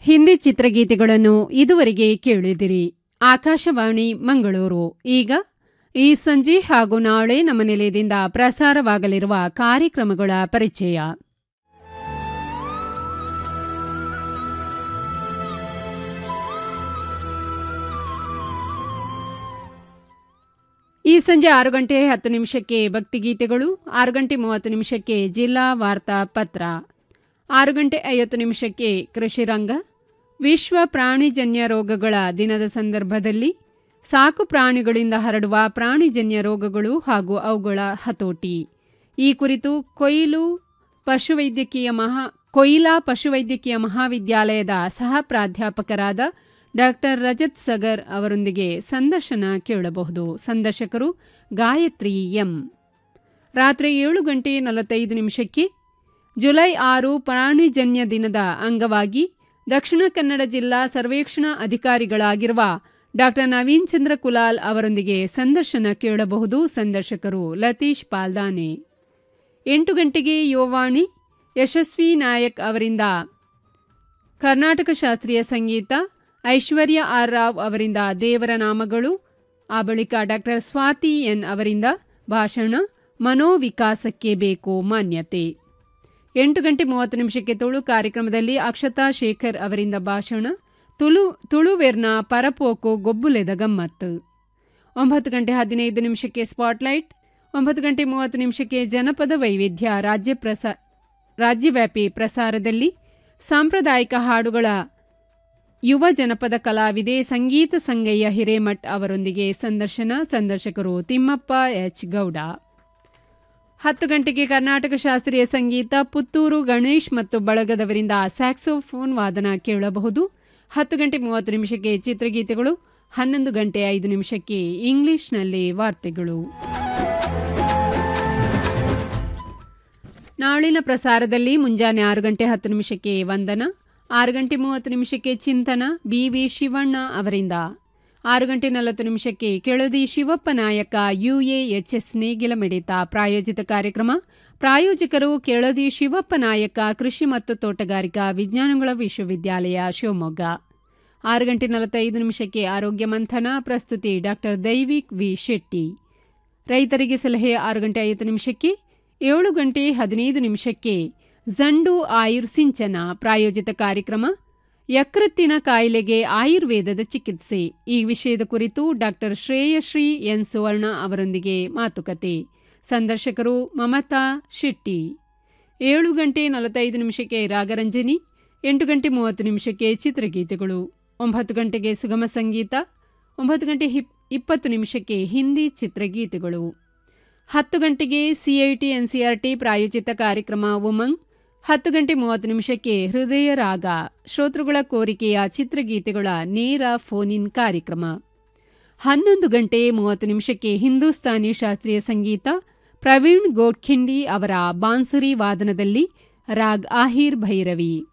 ಹಿಂದಿ ಚಿತ್ರಗೀತೆಗಳನ್ನು ಇದುವರೆಗೆ ಕೇಳಿದಿರಿ ಆಕಾಶವಾಣಿ ಮಂಗಳೂರು ಈಗ ಈ ಸಂಜೆ ಹಾಗೂ ನಾಳೆ ನಮ್ಮ ನಿಲಯದಿಂದ ಪ್ರಸಾರವಾಗಲಿರುವ ಕಾರ್ಯಕ್ರಮಗಳ ಪರಿಚಯ ಈ ಸಂಜೆ ಆರು ಗಂಟೆ ಹತ್ತು ನಿಮಿಷಕ್ಕೆ ಭಕ್ತಿಗೀತೆಗಳು ಆರು ಗಂಟೆ ಮೂವತ್ತು ನಿಮಿಷಕ್ಕೆ ಜಿಲ್ಲಾ ವಾರ್ತಾ ಪತ್ರ ಆರು ಗಂಟೆ ಐವತ್ತು ನಿಮಿಷಕ್ಕೆ ಕೃಷಿ ರಂಗ ವಿಶ್ವ ಪ್ರಾಣಿಜನ್ಯ ರೋಗಗಳ ದಿನದ ಸಂದರ್ಭದಲ್ಲಿ ಸಾಕು ಪ್ರಾಣಿಗಳಿಂದ ಹರಡುವ ಪ್ರಾಣಿಜನ್ಯ ರೋಗಗಳು ಹಾಗೂ ಅವುಗಳ ಹತೋಟಿ ಈ ಕುರಿತು ಕೊಯ್ಲು ಪಶುವೈದ್ಯಕೀಯ ಮಹಾ ಕೊಯ್ಲಾ ಪಶುವೈದ್ಯಕೀಯ ಮಹಾವಿದ್ಯಾಲಯದ ಸಹ ಪ್ರಾಧ್ಯಾಪಕರಾದ ಡಾಕ್ಟರ್ ರಜತ್ ಸಗರ್ ಅವರೊಂದಿಗೆ ಸಂದರ್ಶನ ಕೇಳಬಹುದು ಸಂದರ್ಶಕರು ಗಾಯತ್ರಿ ಎಂ ರಾತ್ರಿ ಏಳು ಗಂಟೆ ನಲವತ್ತೈದು ನಿಮಿಷಕ್ಕೆ ಜುಲೈ ಆರು ಪ್ರಾಣಿಜನ್ಯ ದಿನದ ಅಂಗವಾಗಿ ದಕ್ಷಿಣ ಕನ್ನಡ ಜಿಲ್ಲಾ ಸರ್ವೇಕ್ಷಣಾ ಅಧಿಕಾರಿಗಳಾಗಿರುವ ಡಾಕ್ಟರ್ ನವೀನ್ ಚಂದ್ರ ಕುಲಾಲ್ ಅವರೊಂದಿಗೆ ಸಂದರ್ಶನ ಕೇಳಬಹುದು ಸಂದರ್ಶಕರು ಲತೀಶ್ ಪಾಲ್ದಾನೆ ಎಂಟು ಗಂಟೆಗೆ ಯುವವಾಣಿ ಯಶಸ್ವಿ ನಾಯಕ್ ಅವರಿಂದ ಕರ್ನಾಟಕ ಶಾಸ್ತ್ರೀಯ ಸಂಗೀತ ಐಶ್ವರ್ಯ ಆರ್ ರಾವ್ ಅವರಿಂದ ದೇವರ ನಾಮಗಳು ಆ ಬಳಿಕ ಡಾಕ್ಟರ್ ಸ್ವಾತಿ ಎನ್ ಅವರಿಂದ ಭಾಷಣ ಮನೋವಿಕಾಸಕ್ಕೆ ಬೇಕು ಮಾನ್ಯತೆ ಎಂಟು ಗಂಟೆ ಮೂವತ್ತು ನಿಮಿಷಕ್ಕೆ ತುಳು ಕಾರ್ಯಕ್ರಮದಲ್ಲಿ ಅಕ್ಷತಾ ಶೇಖರ್ ಅವರಿಂದ ಭಾಷಣ ತುಳು ತುಳುವೆರ್ನ ಪರಪೋಕು ಗೊಬ್ಬುಲೆದ ಗಮ್ಮತ್ತು ಒಂಬತ್ತು ಗಂಟೆ ಹದಿನೈದು ನಿಮಿಷಕ್ಕೆ ಸ್ಪಾಟ್ಲೈಟ್ ಒಂಬತ್ತು ಗಂಟೆ ಮೂವತ್ತು ನಿಮಿಷಕ್ಕೆ ಜನಪದ ವೈವಿಧ್ಯ ರಾಜ್ಯ ಪ್ರಸಾ ರಾಜ್ಯವ್ಯಾಪಿ ಪ್ರಸಾರದಲ್ಲಿ ಸಾಂಪ್ರದಾಯಿಕ ಹಾಡುಗಳ ಯುವ ಜನಪದ ಕಲಾವಿದೆ ಸಂಗೀತ ಸಂಗಯ್ಯ ಹಿರೇಮಠ್ ಅವರೊಂದಿಗೆ ಸಂದರ್ಶನ ಸಂದರ್ಶಕರು ತಿಮ್ಮಪ್ಪ ಎಚ್ ಗೌಡ ಹತ್ತು ಗಂಟೆಗೆ ಕರ್ನಾಟಕ ಶಾಸ್ತ್ರೀಯ ಸಂಗೀತ ಪುತ್ತೂರು ಗಣೇಶ್ ಮತ್ತು ಬಳಗದವರಿಂದ ಸ್ಯಾಕ್ಸೋಫೋನ್ ವಾದನ ಕೇಳಬಹುದು ಹತ್ತು ಗಂಟೆ ಮೂವತ್ತು ನಿಮಿಷಕ್ಕೆ ಚಿತ್ರಗೀತೆಗಳು ಹನ್ನೊಂದು ಗಂಟೆ ಐದು ನಿಮಿಷಕ್ಕೆ ಇಂಗ್ಲಿಷ್ನಲ್ಲಿ ವಾರ್ತೆಗಳು ನಾಳಿನ ಪ್ರಸಾರದಲ್ಲಿ ಮುಂಜಾನೆ ಆರು ಗಂಟೆ ಹತ್ತು ನಿಮಿಷಕ್ಕೆ ವಂದನ ಆರು ಗಂಟೆ ಮೂವತ್ತು ನಿಮಿಷಕ್ಕೆ ಚಿಂತನ ಬಿ ವಿ ಶಿವಣ್ಣ ಅವರಿಂದ ಆರು ಗಂಟೆ ನಲವತ್ತು ನಿಮಿಷಕ್ಕೆ ಕೆಳದಿ ಶಿವಪ್ಪ ನಾಯಕ ಯುಎಎಚ್ಎಸ್ ನೇಗಿಲ ಮಿಡಿತ ಪ್ರಾಯೋಜಿತ ಕಾರ್ಯಕ್ರಮ ಪ್ರಾಯೋಜಕರು ಕೆಳದಿ ಶಿವಪ್ಪ ನಾಯಕ ಕೃಷಿ ಮತ್ತು ತೋಟಗಾರಿಕಾ ವಿಜ್ಞಾನಗಳ ವಿಶ್ವವಿದ್ಯಾಲಯ ಶಿವಮೊಗ್ಗ ಆರು ಗಂಟೆ ನಲವತ್ತೈದು ನಿಮಿಷಕ್ಕೆ ಆರೋಗ್ಯ ಮಂಥನ ಪ್ರಸ್ತುತಿ ಡಾಕ್ಟರ್ ದೈವಿಕ್ ವಿ ಶೆಟ್ಟಿ ರೈತರಿಗೆ ಸಲಹೆ ಆರು ಗಂಟೆ ಐವತ್ತು ನಿಮಿಷಕ್ಕೆ ಏಳು ಗಂಟೆ ಹದಿನೈದು ನಿಮಿಷಕ್ಕೆ ಜಂಡು ಆಯುರ್ ಸಿಂಚನ ಪ್ರಾಯೋಜಿತ ಕಾರ್ಯಕ್ರಮ ಯಕೃತ್ತಿನ ಕಾಯಿಲೆಗೆ ಆಯುರ್ವೇದದ ಚಿಕಿತ್ಸೆ ಈ ವಿಷಯದ ಕುರಿತು ಡಾಕ್ಟರ್ ಶ್ರೇಯಶ್ರೀ ಎನ್ ಸುವರ್ಣ ಅವರೊಂದಿಗೆ ಮಾತುಕತೆ ಸಂದರ್ಶಕರು ಮಮತಾ ಶೆಟ್ಟಿ ಏಳು ಗಂಟೆ ನಲವತ್ತೈದು ನಿಮಿಷಕ್ಕೆ ರಾಗರಂಜನಿ ಎಂಟು ಗಂಟೆ ಮೂವತ್ತು ನಿಮಿಷಕ್ಕೆ ಚಿತ್ರಗೀತೆಗಳು ಒಂಬತ್ತು ಗಂಟೆಗೆ ಸುಗಮ ಸಂಗೀತ ಒಂಬತ್ತು ಗಂಟೆ ಹಿಪ್ ಇಪ್ಪತ್ತು ನಿಮಿಷಕ್ಕೆ ಹಿಂದಿ ಚಿತ್ರಗೀತೆಗಳು ಹತ್ತು ಗಂಟೆಗೆ ಸಿಐಟಿ ಎನ್ಸಿಆರ್ಟಿ ಪ್ರಾಯೋಜಿತ ಕಾರ್ಯಕ್ರಮ ಉಮಂಗ್ ಹತ್ತು ಗಂಟೆ ಮೂವತ್ತು ನಿಮಿಷಕ್ಕೆ ಹೃದಯ ರಾಗ ಶ್ರೋತೃಗಳ ಕೋರಿಕೆಯ ಚಿತ್ರಗೀತೆಗಳ ನೇರ ಫೋನ್ ಇನ್ ಕಾರ್ಯಕ್ರಮ ಹನ್ನೊಂದು ಗಂಟೆ ಮೂವತ್ತು ನಿಮಿಷಕ್ಕೆ ಹಿಂದೂಸ್ತಾನಿ ಶಾಸ್ತ್ರೀಯ ಸಂಗೀತ ಪ್ರವೀಣ್ ಗೋಡ್ಖಿಂಡಿ ಅವರ ಬಾನ್ಸುರಿ ವಾದನದಲ್ಲಿ ರಾಗ್ ಆಹಿರ್ ಭೈರವಿ